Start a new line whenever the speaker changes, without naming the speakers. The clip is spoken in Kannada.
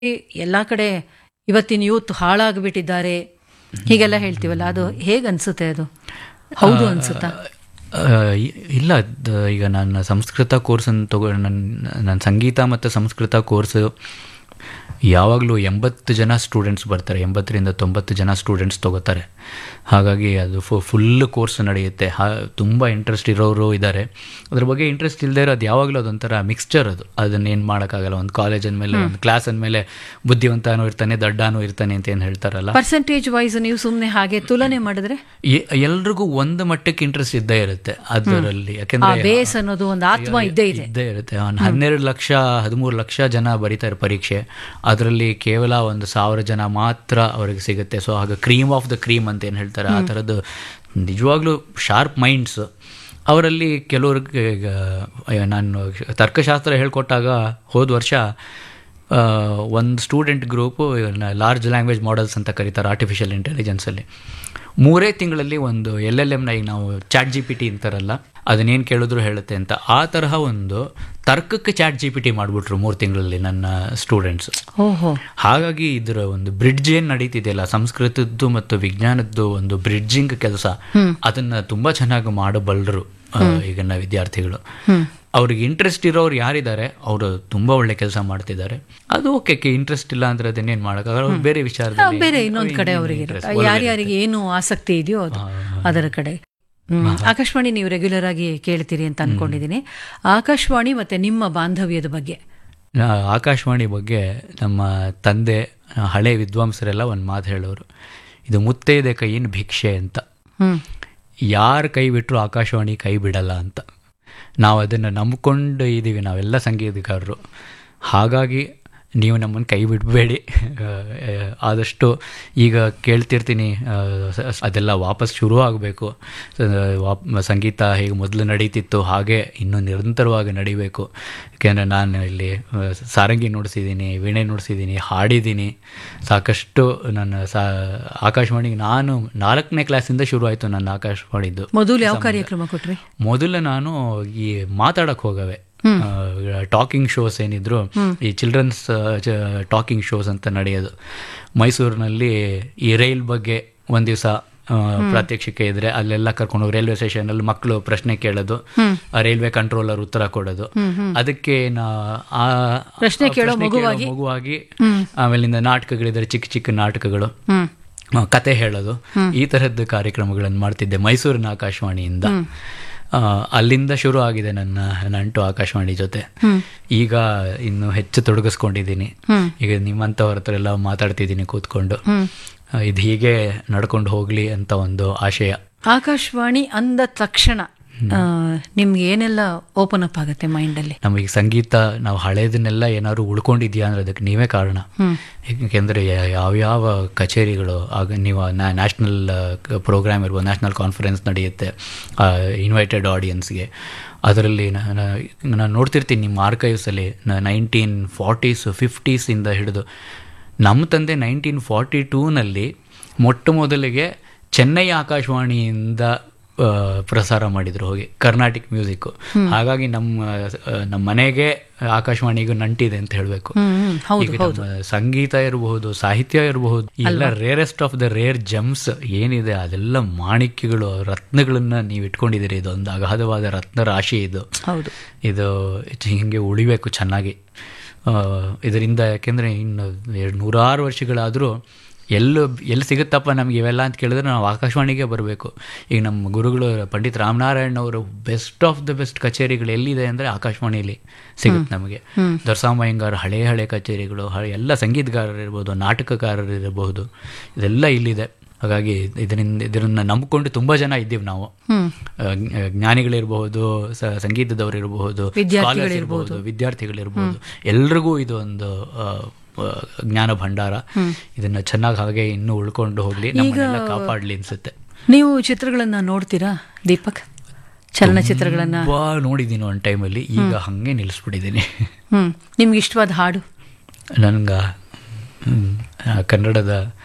ಎಲ್ಲ ಕಡೆ ಇವತ್ತಿನ ಯೂತ್ ಹಾಳಾಗ್ಬಿಟ್ಟಿದ್ದಾರೆ ಹೀಗೆಲ್ಲ ಹೇಳ್ತೀವಲ್ಲ ಅದು ಹೇಗೆ ಅನ್ಸುತ್ತೆ ಅದು ಹೌದು ಅನ್ಸುತ್ತಾ
ಆ, ಇ- ಇಲ್ಲ ದ- ಈಗ ನಾನು ಸಂಸ್ಕೃತ ಕೋರ್ಸನ್ನು ತಗೋ ನನ್ನ ನನ್ನ ಸಂಗೀತ ಮತ್ತು ಸಂಸ್ಕೃತ ಕೋರ್ಸು ಯಾವಾಗಲೂ ಎಂಬತ್ತು ಜನ ಸ್ಟೂಡೆಂಟ್ಸ್ ಬರ್ತಾರೆ ಎಂಬತ್ತರಿಂದ ತೊಂಬತ್ತು ಜನ ಸ್ಟೂಡೆಂಟ್ಸ್ ತಗೋತಾರೆ ಹಾಗಾಗಿ ಅದು ಫು ಫುಲ್ ಕೋರ್ಸ್ ನಡೆಯುತ್ತೆ ಹಾ ತುಂಬ ಇಂಟ್ರೆಸ್ಟ್ ಇರೋರು ಇದ್ದಾರೆ ಅದ್ರ ಬಗ್ಗೆ ಇಂಟ್ರೆಸ್ಟ್ ಇಲ್ಲದೆ ಇರೋ ಅದು ಯಾವಾಗಲೂ ಅದೊಂಥರ ಮಿಕ್ಸ್ಚರ್ ಅದು ಅದನ್ನೇನು ಮಾಡೋಕ್ಕಾಗಲ್ಲ ಒಂದು ಕಾಲೇಜ್ ಅಂದಮೇಲೆ ಒಂದು ಕ್ಲಾಸ್ ಅಂದಮೇಲೆ ಬುದ್ಧಿವಂತನೂ ಇರ್ತಾನೆ ದಡ್ಡನೂ ಇರ್ತಾನೆ ಅಂತ ಏನು ಹೇಳ್ತಾರಲ್ಲ
ಪರ್ಸೆಂಟೇಜ್ ವೈಸ್ ನೀವು ಸುಮ್ಮನೆ ಹಾಗೆ ತುಲನೆ ಮಾಡಿದ್ರೆ
ಎ- ಎಲ್ರಿಗೂ ಒಂದು ಮಟ್ಟಕ್ಕೆ ಇಂಟ್ರೆಸ್ಟ್ ಇದ್ದೇ ಇರುತ್ತೆ ಅದರಲ್ಲಿ
ಆ
ಯಾಕಂದ್ರೆ
ಬೇಸ್ ಅನ್ನೋದು ಒಂದು ಆತ್ಮ ಇದ್ದೇ ಇದೆ
ಇದ್ದೇ ಇರುತ್ತೆ ಒಂದು ಹನ್ನೆರಡು ಲಕ್ಷ ಹದಿಮೂರು ಲಕ್ಷ ಜನ ಬರೀತಾರೆ ಪರೀಕ್ಷೆ ಅದರಲ್ಲಿ ಕೇವಲ ಒಂದು ಸಾವಿರ ಜನ ಮಾತ್ರ ಅವ್ರಿಗೆ ಸಿಗುತ್ತೆ ಸೊ ಆಗ ಕ್ರೀಮ್ ಆಫ್ ದ ಕ್ರೀಮ್ ಅಂತ ಏನು ಹೇಳ್ತಾರೆ ಆ ಥರದ್ದು ನಿಜವಾಗ್ಲೂ ಶಾರ್ಪ್ ಮೈಂಡ್ಸ್ ಅವರಲ್ಲಿ ಕೆಲವ್ರಿಗೆ ಈಗ ಅಯ್ಯೋ, ನಾನು ತರ್ಕಶಾಸ್ತ್ರ ಹೇಳ್ಕೊಟ್ಟಾಗ ಹೋದ ವರ್ಷ ಒಂದು student group large language models ಅಂತ ಕರೀತಾರೆ ಆರ್ಟಿಫಿಷಿಯಲ್ ಇಂಟೆಲಿಜೆನ್ಸಲ್ಲಿ ಮೂರೇ ತಿಂಗಳಲ್ಲಿ ಒಂದು ಎಲ್ ಎಲ್ ಎಮ್ನ ಈಗ ನಾವು ಚಾಟ್ ಜಿ ಪಿ ಟಿ ಅಂತಾರಲ್ಲ ಅದನ್ನೇನು ಕೇಳಿದ್ರು ಹೇಳುತ್ತೆ ಅಂತ ಆ ತರಹ ಒಂದು ತರ್ಕಕ್ಕೆ ಚಾಟ್ ಜಿ ಪಿ ಟಿ ಮಾಡಿಬಿಟ್ರು ಮೂರು ತಿಂಗಳಲ್ಲಿ ನನ್ನ ಸ್ಟೂಡೆಂಟ್ಸ್
ಓಹೋ
ಹಾಗಾಗಿ ಇದರ ಒಂದು ಬ್ರಿಡ್ಜ್ ಏನು ನಡೀತಿದೆಯಲ್ಲ ಸಂಸ್ಕೃತದ್ದು ಮತ್ತು ವಿಜ್ಞಾನದ್ದು ಒಂದು ಬ್ರಿಡ್ಜಿಂಗ್ ಕೆಲಸ ಅದನ್ನ ತುಂಬಾ ಚೆನ್ನಾಗಿ ಮಾಡಬಲ್ಲರು ಈಗಿನ ವಿದ್ಯಾರ್ಥಿಗಳು ಅವ್ರಿಗೆ ಇಂಟ್ರೆಸ್ಟ್ ಇರೋರು ಯಾರಿದ್ದಾರೆ ಅವರು ತುಂಬಾ ಒಳ್ಳೆ ಕೆಲಸ ಮಾಡ್ತಿದ್ದಾರೆ ಅದು ಓಕೆ ಇಂಟ್ರೆಸ್ಟ್ ಇಲ್ಲ ಅಂದ್ರೆ ಅದನ್ನೇನು ಮಾಡೋಕ್ಕಾಗಲ್ಲ ಅವ್ರು ಬೇರೆ
ಆ,
ವಿಚಾರದಲ್ಲಿ
ಬೇರೆ ಇನ್ನೊಂದ್ ಕಡೆ ಅವರಿಗೆ ಯಾರ್ಯಾರಿಗೆ ಏನು ಆಸಕ್ತಿ ಇದೆಯೋ ಅದು ಅದರ ಕಡೆ ಹ್ಮ್. ಆಕಾಶವಾಣಿ ನೀವು ರೆಗ್ಯುಲರ್ ಆಗಿ ಕೇಳ್ತೀರಿ ಅಂತ ಅನ್ಕೊಂಡಿದ್ದೀನಿ ಆಕಾಶವಾಣಿ ಮತ್ತೆ ನಿಮ್ಮ ಬಾಂಧವ್ಯದ ಬಗ್ಗೆ
ನಾ- ಆಕಾಶವಾಣಿ ಬಗ್ಗೆ ನಮ್ಮ ತಂದೆ ಆ, ಹಳೆ ವಿದ್ವಾಂಸರೆಲ್ಲ ಒಂದು ಮಾತು ಹೇಳೋರು ಇದು ಮುತ್ತೈದೆ ಕೈಯಿನ ಭಿಕ್ಷೆ ಅಂತ
ಹ್ಮ್
ಯಾರು ಕೈ ಬಿಟ್ಟರು ಆಕಾಶವಾಣಿ ಕೈ ಬಿಡಲ್ಲ ಅಂತ ನಾವು ಅದನ್ನು ನಂಬ್ಕೊಂಡು ಇದ್ದೀವಿ ನಾವೆಲ್ಲ ಸಂಗೀತಗಾರರು ಹಾಗಾಗಿ ನೀವು ನಮ್ಮನ್ನು ಕೈ ಬಿಡಬೇಡಿ ಆದಷ್ಟು ಈಗ ಕೇಳ್ತಿರ್ತೀನಿ ಆ, ಸ- ಅದೆಲ್ಲ ವಾಪಸ್ ಶುರು ಆಗಬೇಕು ಸಂಗೀತ ಹೇಗೆ ಮೊದಲು ನಡೀತಿತ್ತು ಹಾಗೆ ಇನ್ನೂ ನಿರಂತರವಾಗಿ ನಡಿಬೇಕು ಯಾಕೆಂದರೆ ನಾನು ಇಲ್ಲಿ ಆ, ಸಾರಂಗಿ ನುಡಿಸಿದ್ದೀನಿ ವೀಣೆ ನುಡಿಸಿದ್ದೀನಿ ಹಾಡಿದ್ದೀನಿ ಸಾಕಷ್ಟು ನನ್ನ ಸಾ ಆಕಾಶವಾಣಿಗೆ ನಾನು ನಾಲ್ಕನೇ ಕ್ಲಾಸಿಂದ ಶುರು ಆಯಿತು ನನ್ನ ಆಕಾಶವಾಣಿದ್ದು
ಮೊದಲು ಯಾವ ಕಾರ್ಯಕ್ರಮ ಕೊಟ್ರಿ
ಮೊದಲು ನಾನು ಈ ಮಾತಾಡಕ್ ಹೋಗವೆ ಟಾಕಿಂಗ್ ಶೋಸ್ ಏನಿದ್ರು ಈ ಚಿಲ್ಡ್ರನ್ಸ್ ಟಾಕಿಂಗ್ ಶೋಸ್ ಅಂತ ನಡೆಯೋದು ಮೈಸೂರಿನಲ್ಲಿ ಈ ರೈಲ್ ಬಗ್ಗೆ ಒಂದ್ ದಿವಸ ಪ್ರಾತ್ಯಕ್ಷಿಕೆ ಇದ್ರೆ ಅಲ್ಲೆಲ್ಲ ಕರ್ಕೊಂಡು ಹೋಗಿ ರೈಲ್ವೆ ಸ್ಟೇಷನ್ ಅಲ್ಲಿ ಮಕ್ಕಳು ಪ್ರಶ್ನೆ ಕೇಳೋದು ಆ ರೈಲ್ವೆ ಕಂಟ್ರೋಲರ್ ಉತ್ತರ ಕೊಡೋದು ಅದಕ್ಕೆ ನಾ ಆ
ಪ್ರಶ್ನೆ ಕೇಳೋ
ಮಗುವಾಗಿ ಮಗುವಾಗಿ ಆಮೇಲಿಂದ ನಾಟಕಗಳಿದ್ರೆ ಚಿಕ್ಕ ಚಿಕ್ಕ ನಾಟಕಗಳು
ಹ್ಮ್
ಆ, ಕತೆ ಹೇಳೋದು ಈ ತರದ್ದು ಕಾರ್ಯಕ್ರಮಗಳನ್ನು ಮಾಡ್ತಿದ್ದೆ ಮೈಸೂರಿನ ಆಕಾಶವಾಣಿಯಿಂದ ಆ, ಅಲ್ಲಿಂದ ಶುರು ಆಗಿದೆ ನನ್ನ ನಂಟು ಆಕಾಶವಾಣಿ ಜೊತೆ ಈಗ ಇನ್ನು ಹೆಚ್ಚು ತೊಡಗಿಸ್ಕೊಂಡಿದ್ದೀನಿ ಈಗ ನಿಮ್ಮಂಥವ್ರ ಹತ್ರ ಎಲ್ಲ ಮಾತಾಡ್ತಿದ್ದೀನಿ ಕೂತ್ಕೊಂಡು ಆ, ಇದು ಹೀಗೆ ನಡ್ಕೊಂಡು ಹೋಗ್ಲಿ ಅಂತ ಒಂದು ಆಶಯ
ಆಕಾಶವಾಣಿ ಅಂದ ತಕ್ಷಣ ಆ, ನಿಮ್ಗೆ ಏನೆಲ್ಲ ಓಪನ್ ಅಪ್ ಆಗುತ್ತೆ ಮೈಂಡಲ್ಲಿ
ನಮಗೆ ಸಂಗೀತ ನಾವು ಹಳೇದನ್ನೆಲ್ಲ ಏನಾದ್ರು ಉಳ್ಕೊಂಡಿದ್ಯಾ ಅಂದ್ರೆ ಅದಕ್ಕೆ ನೀವೇ ಕಾರಣ ಏಕೆಂದರೆ ಯಾವ್ಯಾವ ಕಚೇರಿಗಳು ಆಗ ನೀವು ನ್ಯಾಷನಲ್ ಪ್ರೋಗ್ರಾಮ್ ಇರ್ಬೋದು ನ್ಯಾಷನಲ್ ಕಾನ್ಫರೆನ್ಸ್ ನಡೆಯುತ್ತೆ ಇನ್ವೈಟೆಡ್ ಆಡಿಯನ್ಸ್ಗೆ ಅದರಲ್ಲಿ ನಾನು ನೋಡ್ತಿರ್ತೀನಿ ನಿಮ್ಮ ಆರ್ಕೈವ್ಸಲ್ಲಿ ನೈನ್ಟೀನ್ ಫಾರ್ಟೀಸ್ ಫಿಫ್ಟೀಸಿಂದ ಹಿಡಿದು ನಮ್ಮ ತಂದೆ ನೈನ್ಟೀನ್ ಫಾರ್ಟಿ ಟೂನಲ್ಲಿ ಮೊಟ್ಟ ಮೊದಲಿಗೆ ಚೆನ್ನೈ ಆಕಾಶವಾಣಿಯಿಂದ ಆ, ಪ್ರಸಾರ ಮಾಡಿದ್ರು ಹೋಗಿ ಕರ್ನಾಟಿಕ್ ಮ್ಯೂಸಿಕ್ ಹಾಗಾಗಿ ನಮ್ಮ ಆ, ನಮ್ಮ ಮನೆಗೆ ಆಕಾಶವಾಣಿಗೂ ನಂಟಿದೆ ಅಂತ ಹೇಳಬೇಕು
ಹ್ಮ್ ಹೌದು
ಈಗ ನಮ್ಮ ಸಂಗೀತ ಇರಬಹುದು ಸಾಹಿತ್ಯ ಇರಬಹುದು ಎಲ್ಲ rarest of the rare gems ಏನಿದೆ ಅದೆಲ್ಲ ಮಾಣಿಕ್ಯಗಳು ರತ್ನಗಳನ್ನ ನೀವು ಇಟ್ಕೊಂಡಿದ್ದೀರಿ ಇದೊಂದು ಅಗಾಧವಾದ ರತ್ನ ರಾಶಿ ಇದು
ಹೌದು
ಇದು ಹಿಂಗೆ ಉಳಿಬೇಕು ಚೆನ್ನಾಗಿ ಆ, ಇದರಿಂದ ಯಾಕೆಂದರೆ ಇನ್ನು ಎರಡು ನೂರಾರು ವರ್ಷಗಳಾದರೂ ಎಲ್ಲೂ ಎಲ್ಲಿ ಸಿಗುತ್ತಪ್ಪ ನಮ್ಗೆ ಇವೆಲ್ಲ ಅಂತ ಕೇಳಿದ್ರೆ ನಾವು ಆಕಾಶವಾಣಿಗೆ ಬರಬೇಕು ಈಗ ನಮ್ಮ ಗುರುಗಳು ಪಂಡಿತ್ ರಾಮನಾರಾಯಣ್ ಅವರು ಬೆಸ್ಟ್ ಆಫ್ ದ ಬೆಸ್ಟ್ ಕಚೇರಿಗಳು ಎಲ್ಲಿದೆ ಅಂದರೆ ಆಕಾಶವಾಣಿಯಲ್ಲಿ ಸಿಗುತ್ತೆ ನಮಗೆ ದೊರಸಾಮಯ್ಯಂಗಾರ್ ಹಳೆ ಹಳೆ ಕಚೇರಿಗಳು ಹ- ಎಲ್ಲ ಸಂಗೀತಗಾರರು ಇರ್ಬೋದು ನಾಟಕಕಾರರು ಇರಬಹುದು ಇದೆಲ್ಲ ಇಲ್ಲಿದೆ ಹಾಗಾಗಿ ಇದರಿಂದ ಇದನ್ನ ನಂಬಿಕೊಂಡು ತುಂಬ ಜನ ಇದ್ದೀವಿ ನಾವು ಆ, ಜ್ಞ- ಜ್ಞಾನಿಗಳಿರಬಹುದು ಸ- ಸಂಗೀತದವರು ಇರಬಹುದು
ವಿದ್ಯಾರ್ಥಿಗಳಿರ್ಬೋದು.
ವಿದ್ಯಾರ್ಥಿಗಳಿರ್ಬೋದು ಎಲ್ರಿಗೂ ಇದು ಒಂದು ಆ, ಆ, ಜ್ಞಾನ ಭಂಡಾರ ಇದನ್ನ ಚೆನ್ನಾಗಿ ಹಾಗೆ ಇನ್ನೂ ಉಳ್ಕೊಂಡು ಹೋಗ್ಲಿ ನಮ್ಮನ್ನೆಲ್ಲ ಕಾಪಾಡ್ಲಿ ಅನ್ಸುತ್ತೆ
ನೀವು ಚಿತ್ರಗಳನ್ನ ನೋಡ್ತೀರಾ ದೀಪಕ್ ಚಲನಚಿತ್ರಗಳನ್ನ
ತುಂಬಾ ನೋಡಿದ್ದೀನಿ ಒಂದು ಟೈಮಲ್ಲಿ ಈಗ ಹಂಗೆ ನಿಲ್ಲಿಸ್ಬಿಟ್ಟಿದ್ದೀನಿ
ಹ್ಮ್ ನಿಮ್ಗೆ ಇಷ್ಟವಾದ ಹಾಡು
ನನ್ಗೆ ಹ್ಮ್, ಆ, ಕನ್ನಡದ